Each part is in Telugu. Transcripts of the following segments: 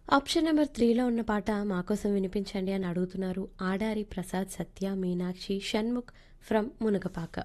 ఆప్షన్ నెంబర్ త్రీలో ఉన్న పాట మా కోసం వినిపించండి అని అడుగుతున్నారు ఆడారి ప్రసాద్ సత్య మీనాక్షి షణ్ముఖ్ ఫ్రమ్ మునగపాక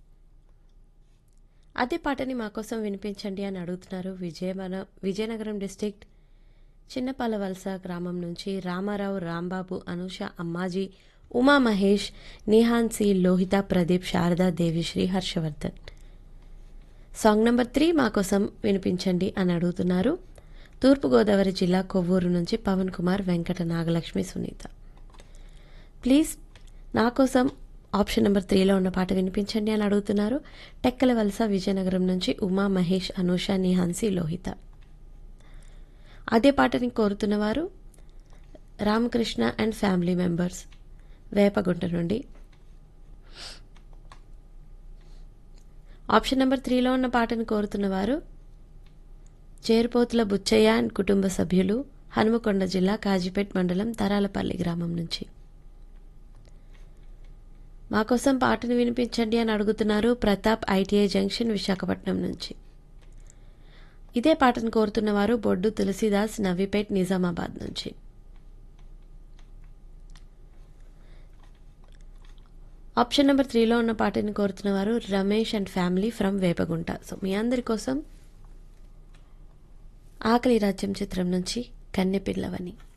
అదే పాటని మా కోసం వినిపించండి అని అడుగుతున్నారు విజయవన విజయనగరం డిస్టిక్ట్ చిన్నపాలవలస గ్రామం నుంచి Ramarao Rambabu Anusha Ammaji Uma Mahesh Nihansi Lohitha Pradeep Sharada Devisri Harshavardhan song number three మా కోసం వినిపించండి అని అడుగుతున్నారు తూర్పుగోదావరి జిల్లా కొవ్వూరు నుంచి పవన్ కుమార్ వెంకట నాగలక్ష్మి సునీత ప్లీజ్ నా కోసం ఆప్షన్ నెంబర్ త్రీలో ఉన్న పాట వినిపించండి అని అడుగుతున్నారు టెక్కల వలస విజయనగరం నుంచి ఉమా మహేష్ అనూష నిహాన్సి లోహిత అదే పాటని కోరుతున్నవారు Ramakrishna and family members Vepagunta నుండి ఆప్షన్ నెంబర్ త్రీలో ఉన్న పాటను కోరుతున్నవారు చేరుపోతుల బుచ్చయ్య అండ్ కుటుంబ సభ్యులు హనుమకొండ జిల్లా కాజీపేట్ మండలం తరాలపల్లి గ్రామం నుంచి మా కోసం పాటను వినిపించండి అని అడుగుతున్నారు ప్రతాప్ ఐటీఐ జంక్షన్ విశాఖపట్నం నుంచి ఇదే పాటను కోరుతున్నవారు బొడ్డు తులసిదాస్ నవీపేట్ నిజామాబాద్ నుంచి ఆప్షన్ నెంబర్ త్రీలో ఉన్న పాటని కోరుతున్నవారు Ramesh and family from Vepagunta so మీ అందరి కోసం ఆకలి రాజ్యం చిత్రం నుంచి కన్నె పిల్లవని